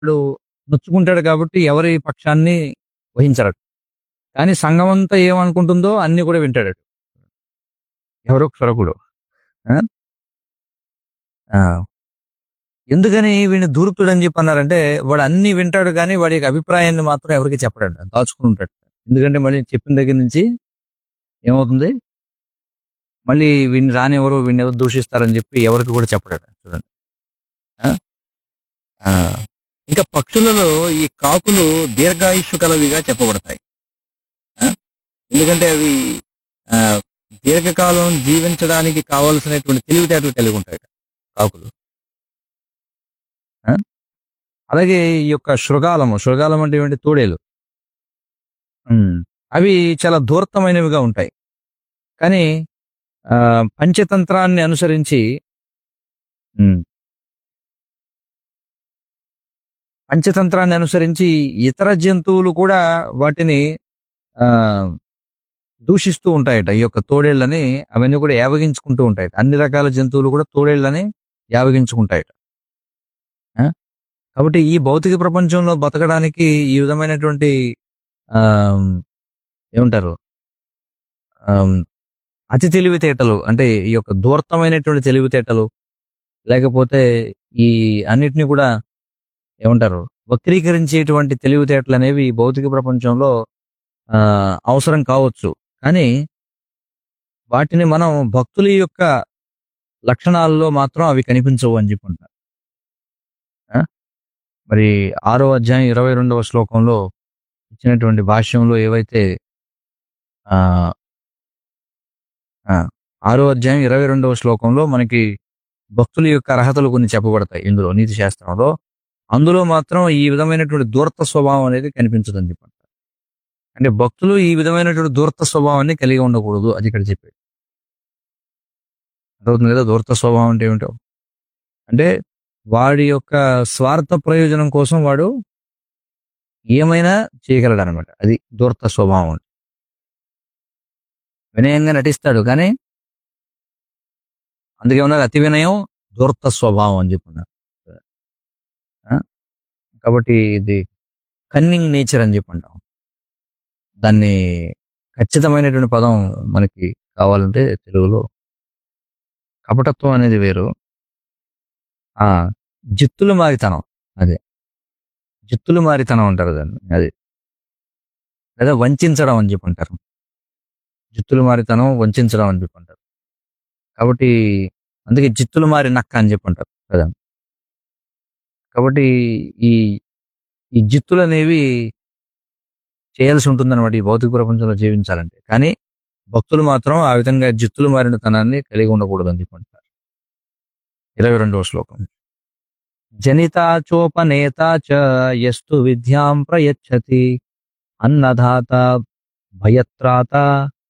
వాడు నొచ్చుకుంటాడు కాబట్టి ఎవరి పక్షాన్ని వహించడు కానీ సంఘం అంతా ఏమనుకుంటుందో అన్ని కూడా వింటాడు ఎవరో క్షురకుడు ఆ? ఆ. ఎందుకని వీడిని దూర్తుడు అని చెప్పి అన్నారంటే వాడు అన్ని వింటాడు కానీ వాడి యొక్క అభిప్రాయాన్ని మాత్రం ఎవరికి చెప్పడాడు దాచుకుని ఉంటాడు ఎందుకంటే మళ్ళీ చెప్పిన దగ్గర నుంచి ఏమవుతుంది మళ్ళీ వీడిని రానివ్వరు వీడిని ఎవరు దూషిస్తారని చెప్పి ఎవరికి కూడా చెప్పడాడు చూడండి ఆ? ఆ. ఇంకా పక్షులలో ఈ కాకులు దీర్ఘాయుష్యు కలవిగా చెప్పబడతాయి ఆ? ఎందుకంటే అవి ఆ, దీర్ఘకాలం జీవించడానికి కావలసినటువంటి తెలివితేటలు కలిగి ఉంటాయి కాకులు ఆ? అలాగే ఈ యొక్క శృగాలము శృగాలం అంటే ఏమిటి తోడేలు ఉమ్. అవి చాలా దూరతమైనవిగా ఉంటాయి కానీ ఆ, పంచతంత్రాన్ని అనుసరించి ఉమ్, పంచతంత్రాన్ని అనుసరించి ఇతర జంతువులు కూడా వాటిని ఆ దూషిస్తూ ఉంటాయట ఈ యొక్క తోడేళ్ళని అవన్నీ కూడా యావగించుకుంటూ ఉంటాయట అన్ని రకాల జంతువులు కూడా తోడేళ్ళని యావగించుకుంటాయట ఆ? కాబట్టి ఈ భౌతిక ప్రపంచంలో బతకడానికి ఈ విధమైనటువంటి ఆ ఏమంటారు ఆమ్, అతి తెలివితేటలు అంటే ఈ యొక్క దూరతమైనటువంటి తెలివితేటలు లేకపోతే ఈ అన్నిటిని కూడా ఏమంటారు వక్రీకరించేటువంటి తెలివితేటలు అనేవి ఈ భౌతిక ప్రపంచంలో ఆ, అవసరం కావచ్చు కానీ వాటిని మనం భక్తుల యొక్క లక్షణాల్లో మాత్రం అవి కనిపించవు అని చెప్పి అంటారు ఆ? మరి ఆరో అధ్యాయం ఇరవై రెండవ శ్లోకంలో ఇచ్చినటువంటి భాష్యంలో ఏవైతే ఆ ఆ, ఆరో అధ్యాయం ఇరవై రెండవ శ్లోకంలో మనకి భక్తుల యొక్క అర్హతలు కొన్ని చెప్పబడతాయి ఇందులో నీతి శాస్త్రంలో అందులో మాత్రం ఈ విధమైనటువంటి దూరత స్వభావం అనేది కనిపించదని చెప్పంటారు అంటే భక్తులు ఈ విధమైనటువంటి దూరత స్వభావాన్ని కలిగి ఉండకూడదు అది ఇక్కడ చెప్పేది అర్థవుతుంది కదా దూరత స్వభావం అంటే ఏమిటో అంటే వాడి యొక్క స్వార్థ ప్రయోజనం కోసం వాడు ఏమైనా చేయగలడు అనమాట అది దూరత స్వభావం అంటే. వినయంగా నటిస్తాడు కానీ అందుకే ఉన్నారు అతి వినయం దూరత స్వభావం అని చెప్పున్నారు ఆ? కాబట్టి ఇది కన్నింగ్ నేచర్ అని చెప్పంటాం దాన్ని ఖచ్చితమైనటువంటి పదం మనకి కావాలంటే తెలుగులో కపటత్వం అనేది వేరు ఆ జిత్తులు మారితనం అదే జిత్తులు మారితనం అంటారు దాన్ని అది లేదా వంచడం అని చెప్పి అంటారు జిత్తులు మారితనం వంచడం అని చెప్పి అంటారు కాబట్టి అందుకే జిత్తులు మారి నక్క అని చెప్పి అంటారు కదా కాబట్టి ఈ ఈ జిత్తులు అనేవి చేయాల్సి ఉంటుందన్నమాట ఈ భౌతిక ప్రపంచంలో జీవించాలంటే కానీ భక్తులు మాత్రం ఆ విధంగా జిత్తులు మారిన తనాన్ని కలిగి ఉండకూడదు అని చెప్పి అంటారు ఇరవై రెండవ శ్లోకం జనితా చోపనేత చ యస్తు విద్యాం ప్రయచ్చతి అన్నదాత భయత్రాత